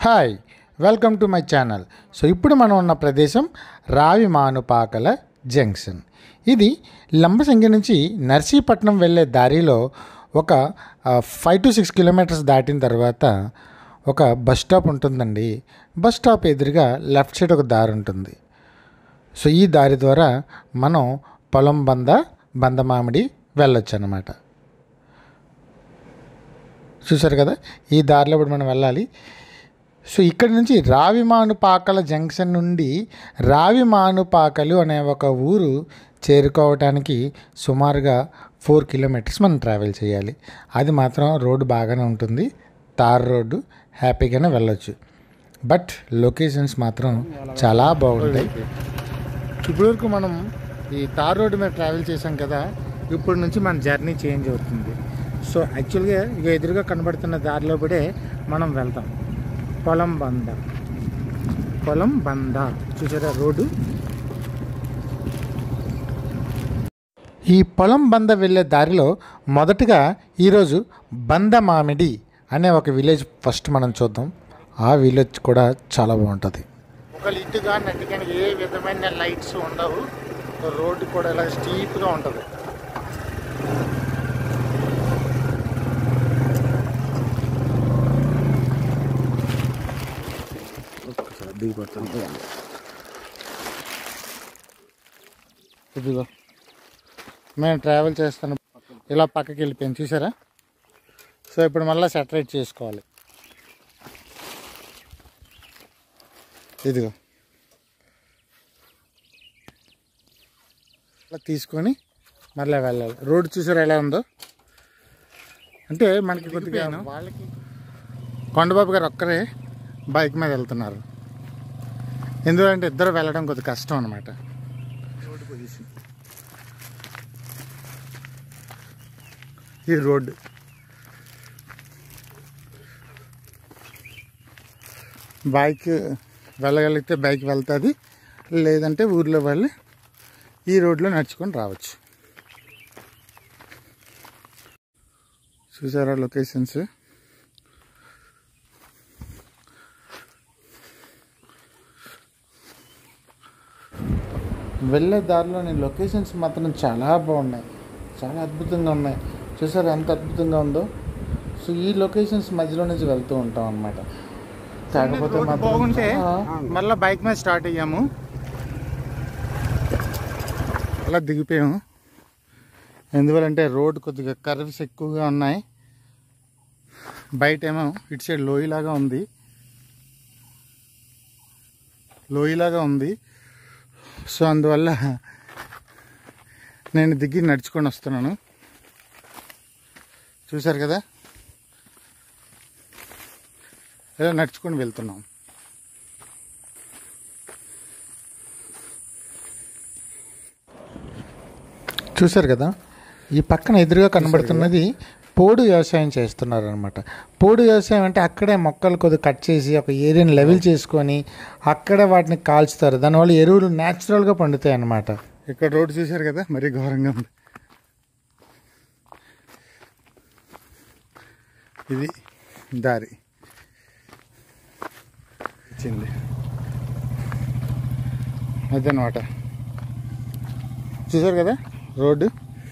Hi welcome to my channel so ఇప్పుడు మనం ఉన్న ప్రదేశం రావి మానుపాకల జంక్షన్ ఇది లంబసింగి నుంచి నర్సీపట్నం వెళ్ళే దారిలో ఒక ఫైవ్ టు సిక్స్ కిలోమీటర్స్ దాటిన తర్వాత ఒక బస్ స్టాప్ ఉంటుందండి బస్ స్టాప్ ఎదురుగా లెఫ్ట్ సైడ్ ఒక దారి ఉంటుంది సో ఈ దారి ద్వారా మనం పొలం బంద బందమామిడి వెళ్ళొచ్చు అన్నమాట చూసారు కదా ఈ దారిలో ఇప్పుడు మనం వెళ్ళాలి సో ఇక్కడ నుంచి రావిమానుపాకల జంక్షన్ నుండి రావిమానుపాకలు అనే ఒక ఊరు చేరుకోవటానికి సుమారుగా ఫోర్ కిలోమీటర్స్ మనం ట్రావెల్ చేయాలి అది మాత్రం రోడ్డు బాగానే ఉంటుంది తార్ రోడ్డు హ్యాపీగానే వెళ్ళొచ్చు బట్ లొకేషన్స్ మాత్రం చాలా బాగుంటాయి ఇప్పటివరకు మనం ఈ తార్ రోడ్డు మీద ట్రావెల్ చేసాం కదా ఇప్పుడు నుంచి మన జర్నీ చేంజ్ అవుతుంది సో యాక్చువల్గా ఇక ఎదురుగా కనబడుతున్న దారిలో పడే మనం వెళ్తాం పొలం బంద పొలం బంద చూసారా రోడ్డు ఈ పొలం బంద వెళ్ళే దారిలో మొదటగా ఈరోజు బంద మామిడి అనే ఒక విలేజ్ ఫస్ట్ మనం చూద్దాం ఆ విలేజ్ కూడా చాలా బాగుంటుంది ఒక ఇటుగా నట్టు కానీ ఏ విధమైన లైట్స్ ఉండవు రోడ్డు కూడా ఇలా స్టీప్గా ఉంటుంది ఇదిగో మేము ట్రావెల్ చేస్తాను ఇలా పక్కకి వెళ్ళిపోయాను చూసారా సో ఇప్పుడు మళ్ళీ సెటరేట్ చేసుకోవాలి ఇదిగో అలా తీసుకొని మళ్ళీ వెళ్ళాలి రోడ్ చూసారా ఎలా ఉందో అంటే మనకి కొద్దిగా వాళ్ళకి కొండబాబు గారు ఒక్కరే బైక్ మీద వెళ్తున్నారు ఎందుకంటే ఇద్దరు వెళ్ళడం కొద్దిగా కష్టం అనమాట రోడ్డు పొజిషన్ ఈ రోడ్డు బైక్ వెళ్ళగలిగితే బైక్ వెళ్తుంది లేదంటే ఊర్లో వెళ్ళి ఈ రోడ్లో నడుచుకొని రావచ్చు చూసారా లొకేషన్స్ వెళ్ళే దారిలో నేను లొకేషన్స్ మాత్రం చాలా బాగున్నాయి చాలా అద్భుతంగా ఉన్నాయి చూసారా ఎంత అద్భుతంగా ఉందో సో ఈ లొకేషన్స్ మధ్యలో నుంచి వెళ్తూ ఉంటాం అనమాట కాకపోతే మాత్రం బాగుంటే చాలా- మళ్ళీ బైక్ మీద స్టార్ట్ అయ్యాము అలా దిగిపోయాము ఎందువలంటే రోడ్ కొద్దిగా కర్వ్స్ ఎక్కువగా ఉన్నాయి బయట ఏమో ఇటు సైడ్ లోయలాగా ఉంది లోయలాగా ఉంది సో అందువల్ల నేను దిగి నడుచుకొని వస్తున్నాను చూశారు కదా ఇలా నడుచుకొని వెళ్తున్నాం చూశారు కదా ఈ పక్కన ఎదురుగా కనబడుతున్నది పోడు వ్యవసాయం చేస్తున్నారు అనమాట పోడు వ్యవసాయం అంటే అక్కడే మొక్కలు కొద్దిగా కట్ చేసి ఒక ఏరియాని లెవెల్ చేసుకొని అక్కడే వాటిని కాల్చుతారు దానివల్ల ఎరువులు న్యాచురల్గా పండుతాయి అన్నమాట ఇక్కడ రోడ్డు చూశారు కదా మరీ ఘోరంగా ఉంది ఇది దారి ఇచ్చింది అదనమాట చూసారు కదా రోడ్డు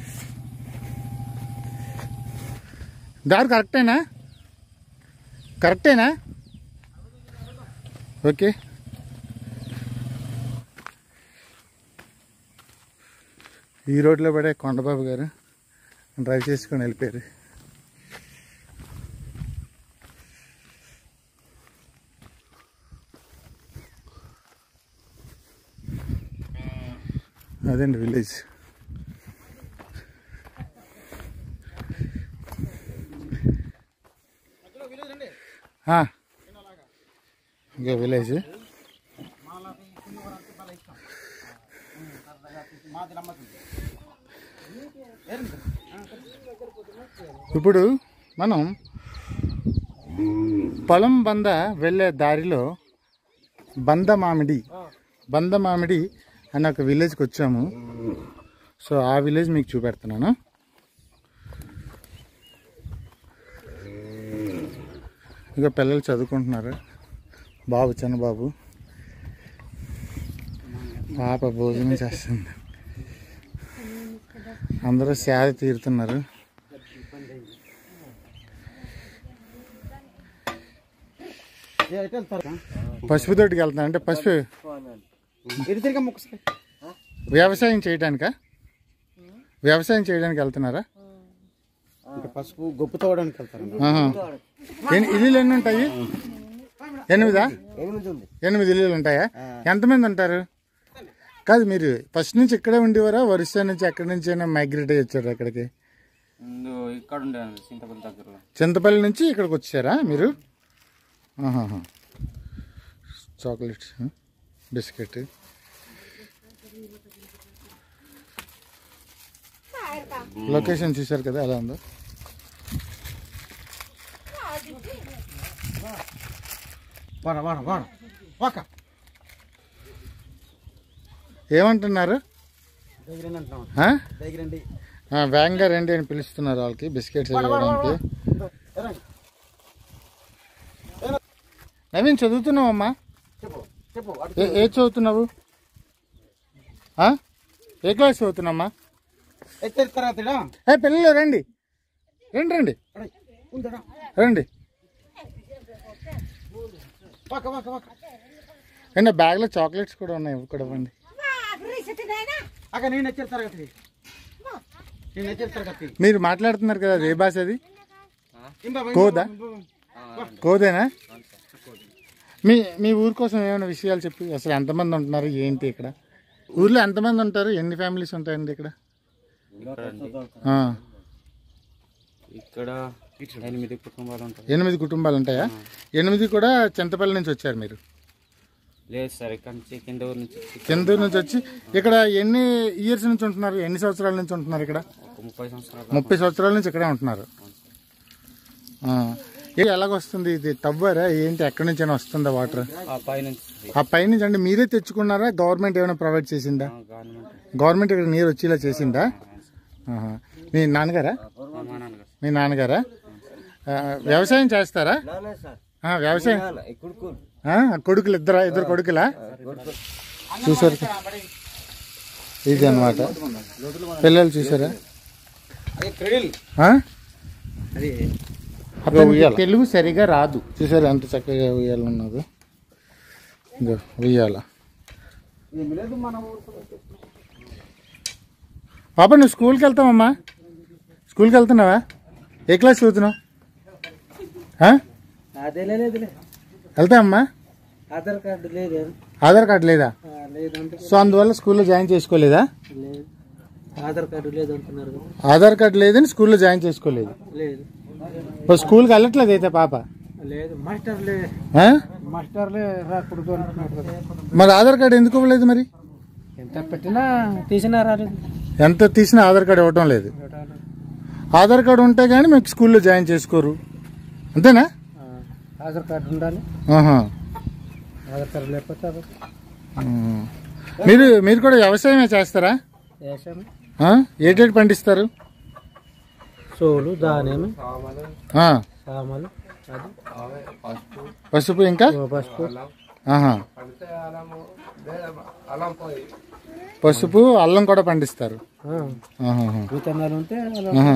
దారి కరెక్టేనా కరెక్టేనా ఓకే ఈ రోడ్లో పడే కొండబాబు గారు డ్రైవ్ చేసుకొని వెళ్ళిపోయారు అదండి విలేజ్ ఆ. ఇంకా విలేజ్ ఇప్పుడు మనం పొలం బంద వెళ్ళే దారిలో బంద మామిడి బంద మామిడి అనే ఒక విలేజ్కి వచ్చాము సో ఆ విలేజ్ మీకు చూపెడుతున్నాను ఇక పిల్లలు చదువుకుంటున్నారు బాబు చిన్న బాబు పాప భోజనం చేస్తుంది అందరూ సేద తీరుతున్నారు పసుపు తోటికి వెళ్తున్నా అంటే పసుపు ఇటు తిరిగా ముక్కసారి వ్యవసాయం చేయడానికా వ్యవసాయం చేయడానికి వెళ్తున్నారా ఇంకా పసుపు గొప్ప తోవడానికి వెళ్తారు ఆహా. ఎన్ని ఇల్లులు ఎన్ని ఉంటాయి ఎనిమిదా ఎనిమిది ఉంది ఎనిమిది ఇల్లులు ఉంటాయా ఎంతమంది ఉంటారు కాదు మీరు ఫస్ట్ నుంచి ఇక్కడే ఉండేవారా ఒరిస్సా నుంచి ఎక్కడి నుంచి అయినా మైగ్రేట్ అయ్యి వచ్చారు అక్కడికి ముందు ఇక్కడ ఉండేది చింతపల్లి దగ్గరలో చింతపల్లి నుంచి ఇక్కడికి వచ్చారా మీరు ఆహాహా. చాక్లెట్స్ బిస్కెట్ లొకేషన్ చూశారు కదా ఎలా ఉందో వాడ వాడ వాడ వాక ఏమంటున్నారు దగ్గరండి అంటున్నాం ఆ? దగ్గరండి ఆ, వేగంగా రండి అని పిలుస్తున్నారు వాళ్ళకి బిస్కెట్స్ ఇవ్వడానికి నవీన్ చదువుతున్నావమ్మా చెప్పు చెప్పు అటు ఏ ఏ చదువుతున్నావు ఆ? ఏ క్లాస్ చదువుతున్నామ్మా ఎత్తే తర్వాత ఏ పిల్లలు రండి రండి రండి ఉందడా రండి వాక వాక వాక అండి బ్యాగ్లో చాక్లెట్స్ కూడా ఉన్నాయి ఇవి కూడా ఇవ్వండి అక్క నేను వచ్చే తరగతి నేను వచ్చే తరగతి మీరు మాట్లాడుతున్నారు కదా అది ఏ భాష అది ఏం బాబా కోదా కోదేనా మీ మీ ఊరి కోసం ఏమైనా విషయాలు చెప్పి అసలు ఎంతమంది ఉంటున్నారు ఏంటి ఇక్కడ ఊర్లో ఎంతమంది ఉంటారు ఎన్ని ఫ్యామిలీస్ ఉంటాయండి ఇక్కడ ఆ, ఇక్కడ ఎనిమిది కుటుంబాలు ఉంటాయి ఎనిమిది కుటుంబాలు ఉంటాయా ఎనిమిది కూడా చింతపల్లి నుంచి వచ్చారు మీరు లేదు సార్ ఇక్కడ నుంచి కింద ఊరు నుంచి కిందూరు నుంచి వచ్చి ఇక్కడ ఎన్ని ఇయర్స్ నుంచి ఉంటున్నారు ఎన్ని సంవత్సరాల నుంచి ఉంటున్నారు ఇక్కడ ఒక ముప్పై సంవత్సరాలు ముప్పై సంవత్సరాల నుంచి ఇక్కడే ఉంటున్నారు ఆ, ఏ ఎలాగొస్తుంది ఇది తవ్వారా ఏంటి ఎక్కడి నుంచి అయినా వస్తుందా వాటర్ ఆ పైనుంచి ఆ పైనుంచి అంటే మీరే తెచ్చుకున్నారా గవర్నమెంట్ ఏమైనా ప్రొవైడ్ చేసిందా గవర్నమెంట్ గవర్నమెంట్ ఇక్కడ నీరు వచ్చేలా చేసిందా ఆహా. మీ నాన్నగారా మా నాన్నగారు మీ నాన్నగారా ఆ, వ్యవసాయం చేస్తారా ఆ, వ్యవసాయం ఆ, కొడుకులు ఇద్దరా ఇద్దరు కొడుకులా చూసారు ఇది అన్నమాట పిల్లలు చూసారా అదే క్రెడిల్ ఆ? అది అతనికి తెలుగు సరిగా రాదు చూసారు ఎంత చక్కగా ఉయ్యాల ఉన్నది ఇదో ఉయ్యాల ఏమి లేదు మన ఊరు పాప నువ్వు స్కూల్కి వెళ్తావమ్మా స్కూల్కి వెళ్తున్నావా ఏ క్లాస్ చదువుతున్నావు ఆ? అదే లేదులే వెళ్తావమ్మా ఆధార్ కార్డు లేదు ఆధార్ కార్డు లేదా లేదు అంటే సో అందువల్ల స్కూల్లో జాయిన్ చేసుకోలేదా లేదు ఆధార్ కార్డు లేదు అంటున్నారు కదా ఆధార్ కార్డు లేదని స్కూల్లో జాయిన్ చేసుకోలేదు లేదు ఇప్పుడు స్కూల్కి వెళ్ళట్లేదు అయితే పాప లేదు మాస్టర్లే ఆ? మాస్టర్లే రాకూడదు అంటున్నారు కదా మరి ఆధార్ కార్డు ఎందుకు ఇవ్వలేదు మరి ఎంత పెట్టినా తీసినా రాలేదు ఎంత తీసినా ఆధార్ కార్డు ఇవ్వటం లేదు ఆధార్ కార్డు ఉంటే కానీ మీకు స్కూల్లో జాయిన్ చేసుకోరు అంతేనా ఆధార్ కార్డు ఉండాలి ఆహా. ఆధార్ కార్డు లేకపోతే అది ఉమ్. మీరు మీరు కూడా వ్యవసాయమే చేస్తారా వేసాము ఆ? ఏటేటి పండిస్తారు సోలు దానేమి ఆ. సామలు అది పసుపు ఇంకా పసుపు ఆహా. పసుపు అల్లం కూడా పండిస్తారు ఆహాహా. విత్తనాలు ఉంటే అలా ఆహా.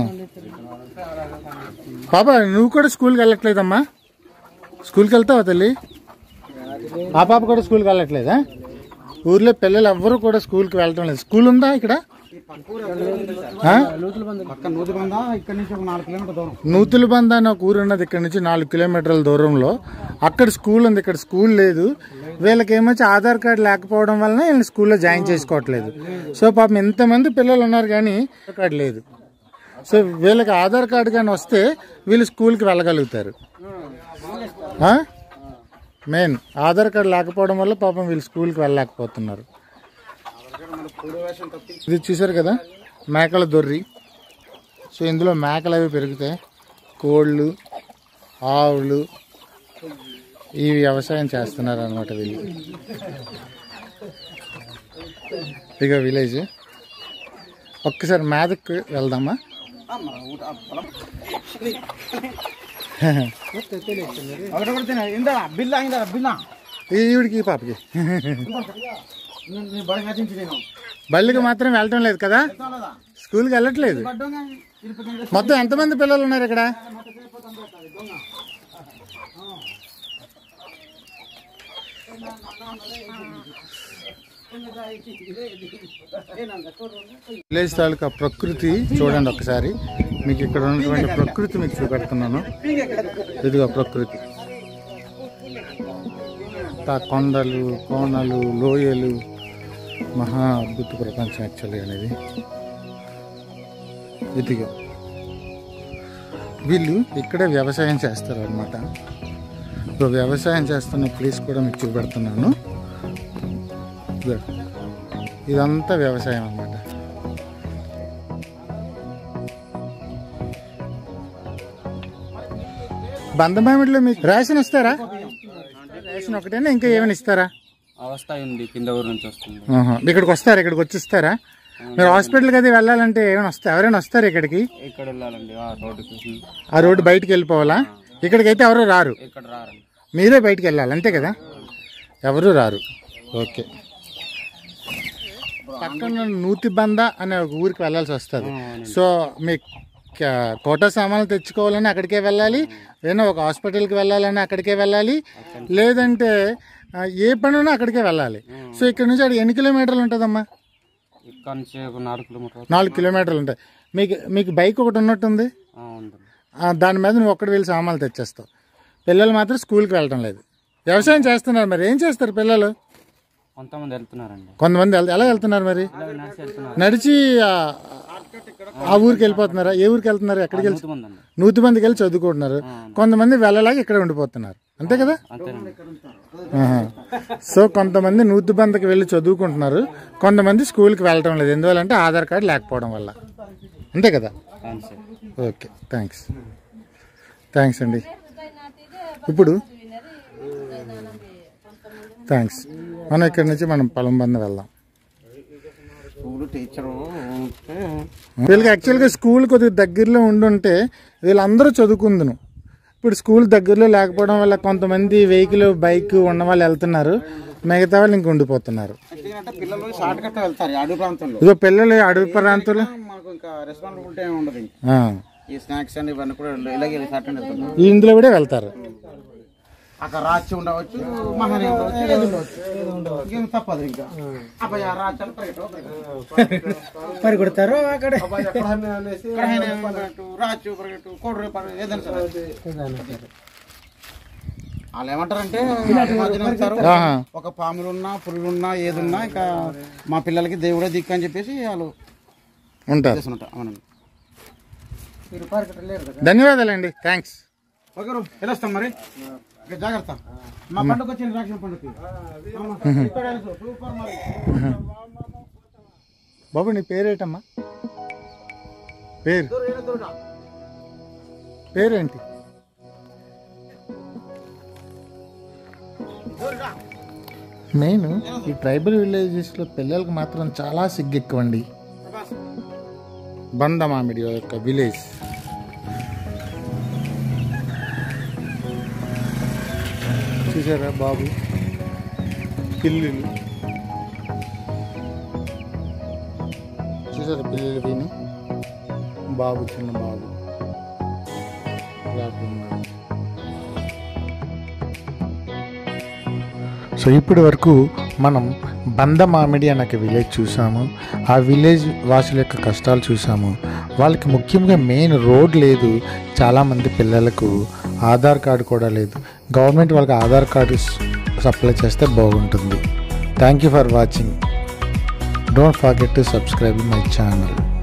పాప నువ్వు కూడా స్కూల్కి వెళ్ళట్లేదమ్మా స్కూల్కి వెళ్తావా తల్లి ఆ పాప కూడా స్కూల్కి వెళ్ళట్లేదా ఊర్లో పిల్లలు ఎవ్వరు కూడా స్కూల్కి వెళ్ళటం లేదు స్కూల్ ఉందా ఇక్కడ ఆ? పక్కన నూతి బంద ఇక్కడ నుంచి ఒక నాలుగు కిలోమీటర్ దూరం నూతుల బంద అని ఒక ఊరు ఉన్నది ఇక్కడ నుంచి నాలుగు కిలోమీటర్ల దూరంలో అక్కడ స్కూల్ ఉంది ఇక్కడ స్కూల్ లేదు వీళ్ళకి ఏమొచ్చి ఆధార్ కార్డు లేకపోవడం వలన వీళ్ళని స్కూల్లో జాయిన్ చేసుకోవట్లేదు సో పాపం ఎంతమంది పిల్లలు ఉన్నారు కానీ ఆధార్ కార్డు లేదు సో వీళ్ళకి ఆధార్ కార్డు కానీ వస్తే వీళ్ళు స్కూల్కి వెళ్ళగలుగుతారు మెయిన్ ఆధార్ కార్డు లేకపోవడం వల్ల పాపం వీళ్ళు స్కూల్కి వెళ్ళలేకపోతున్నారు ఇది చూసారు కదా మేకల దొర్రి సో ఇందులో మేకలు అవి పెరుగుతాయి కోళ్ళు ఆవులు ఈ వ్యవసాయం చేస్తున్నారు అనమాట వీళ్ళు ఇక విలేజ్ ఒక్కసారి మేదకు వెళ్దామా ఒకటి కొడితే ఇందా బిల్లా అయిందా బిల్లా ఈవిడికి ఈ పాపకి నేను బడి కట్టించి నేను బళ్ళకి మాత్రం వెళ్ళటం లేదు కదా వెళ్తాం లేదా స్కూల్కి వెళ్ళట్లేదు పడ్డంగా ఇరుపుతుంది మొత్తం ఎంతమంది పిల్లలు ఉన్నారు ఇక్కడ విలేజ్ తాలూకా ప్రకృతి చూడండి ఒకసారి మీకు ఇక్కడ ఉన్నటువంటి ప్రకృతి మీకు చూపెడుతున్నాను ఇదిగో ప్రకృతి తా కొండలు కోనలు లోయలు మహా అద్భుత ప్రపంచం యాక్చువల్లీ అనేది ఇదిగో వీళ్ళు ఇక్కడే వ్యవసాయం చేస్తారు అనమాట సో వ్యవసాయం చేస్తున్న ప్లేస్ కూడా మీకు చూపెడుతున్నాను ఇదిగో. ఇదంతా వ్యవసాయం అన్నమాట బందమామిడిలో మీకు రేషన్ ఇస్తారా రేషన్ ఒకటేనా ఇంకా ఏమైనా ఇస్తారా అవస్థ ఉంది కింద ఊరు నుంచి వస్తుంది ఆహా. ఇక్కడికి వస్తారా ఇక్కడికి వచ్చి ఇస్తారా మీరు హాస్పిటల్కి అది వెళ్ళాలంటే ఏమైనా వస్తా ఎవరైనా వస్తారు ఇక్కడికి ఇక్కడ వెళ్ళాలండి ఆ రోడ్డుకి ఆ రోడ్డు బయటికి వెళ్ళిపోవాలా ఇక్కడికైతే ఎవరు రారు ఇక్కడ రారండి మీరే బయటికి వెళ్ళాలి అంతే కదా ఎవరు రారు ఓకే పక్కన నూతిబంద అనే ఒక ఊరికి వెళ్ళాల్సి వస్తుంది సో మీ క- కోట సామాన్లు తెచ్చుకోవాలని అక్కడికే వెళ్ళాలి ఏదైనా ఒక హాస్పిటల్కి వెళ్ళాలని అక్కడికే వెళ్ళాలి లేదంటే ఆ, ఏ పని ఉన్నా అక్కడికే వెళ్ళాలి సో ఇక్కడ నుంచి అక్కడ ఎన్ని కిలోమీటర్లు ఉంటుందమ్మా ఇక్కడ నుంచి ఒక నాలుగు కిలోమీటర్ నాలుగు కిలోమీటర్లు ఉంటాయి మీకు మీకు బైక్ ఒకటి ఉన్నట్టుంది ఉంటుంది ఆ, దాని మీద నువ్వు ఒక్కడి వెళ్ళి సామాన్లు తెచ్చేస్తావు పిల్లలు మాత్రం స్కూల్కి వెళ్ళటం లేదు వ్యవసాయం చేస్తున్నారు మరి ఏం చేస్తారు పిల్లలు కొంతమంది వెళ్తున్నారండి కొంతమంది వెళ్- ఎలా వెళ్తున్నారు మరి ఇలా నడిచి వెళ్తున్నారు నడిచి ఆ ఆ ఊరికి వెళ్ళిపోతున్నారా ఏ ఊరికి వెళ్తున్నారు ఎక్కడికి వెళ్ళి కొంతమంది అండి నూతి మందికి వెళ్ళి చదువుకుంటున్నారు కొంతమంది వెళ్ళలాగా ఇక్కడ ఉండిపోతున్నారు అంతే కదా అంతేనండి ఆహా. సో కొంతమంది నూతి బందకి వెళ్ళి చదువుకుంటున్నారు కొంతమంది స్కూల్కి వెళ్ళటం లేదు ఎందువల్లంటే ఆధార్ కార్డు లేకపోవడం వల్ల అంతే కదా అవును సార్ ఓకే థ్యాంక్స్ థ్యాంక్స్ అండి ఇప్పుడు థ్యాంక్స్ మనం ఇక్కడి నుంచి మనం పొలం బంద వెళ్దాం స్కూల్ టీచరు ఉంటే వీళ్ళకి యాక్చువల్గా స్కూల్ కొద్దిగా దగ్గరలో ఉండుంటే వీళ్ళందరూ చదువుకుందును ఇప్పుడు స్కూల్ దగ్గరలో లేకపోవడం వల్ల కొంతమంది వెహికల్ బైక్ ఉన్న వాళ్ళు వెళ్తున్నారు మిగతా వాళ్ళు ఇంక ఉండిపోతున్నారు ఎందుకంటే పిల్లలు షార్ట్ కట్ వెళ్తారు ఈ అడవి ప్రాంతంలో ఇదిగో పిల్లలు అడవి ప్రాంతాలు మనకు ఇంకా రెస్పాన్సిబిలిటీ ఏమి ఉండదు ఇంకా ఆ, ఈ స్నాక్స్ అని ఇవన్నీ కూడా ఇలాగే షార్ట్ అని వెళ్తారు ఈ ఇందులో కూడా వెళ్తారు అక్కడ రాచి ఉండవచ్చు మహాని ఉండవచ్చు ఏది ఉండవచ్చు ఇంకేం తప్పదు ఇంకా అబ్బాయి ఆ రాచి అని పరిగెట్టు పరిగెడతారు అక్కడ రాచు పరిగెట్టు కోడి పరిగెట్టు ఏదైనా సరే వాళ్ళు ఏమంటారంటే మధ్యన వెళ్తారు. ఆహా. ఒక పాములున్నా పురుగులున్నా ఏదున్నా ఇంకా మా పిల్లలకి దేవుడే దిక్కు అని చెప్పేసి వాళ్ళు ఉంటారు చేస్తున్నట్టు అవునండి ధన్యవాదాలండి థ్యాంక్స్ ఓకే రో, వెళ్ళొస్తాం మరి ఇక జాగ్రత్త మా పండుగ వచ్చింది రాక్షణ పండుగకి ఇక్కడ వెళ్తాం. సూపర్ మరి బాబు నీ పేరేటమ్మా పేరు దూరం, ఈడ దూరం. పేరేంటి మెయిన్ ఈ ట్రైబల్ విలేజెస్లో పిల్లలకు మాత్రం చాలా సిగ్గెక్కువండి బందమామిడి యొక్క విలేజ్ చూసారా బాబు పిల్లులు చూసారా పిల్లలు విని బాబు చిన్న బాబు ఇలా ఉన్నాడు. సో ఇప్పటి వరకు మనం బంద మామిడి అనే ఒక విలేజ్ చూసాము ఆ విలేజ్ వాసుల యొక్క కష్టాలు చూసాము వాళ్ళకి ముఖ్యంగా మెయిన్ రోడ్ లేదు చాలామంది పిల్లలకు ఆధార్ కార్డు కూడా లేదు గవర్నమెంట్ వాళ్ళకి ఆధార్ కార్డు సప్లై చేస్తే బాగుంటుంది thank you for watching don't forget to subscribe my channel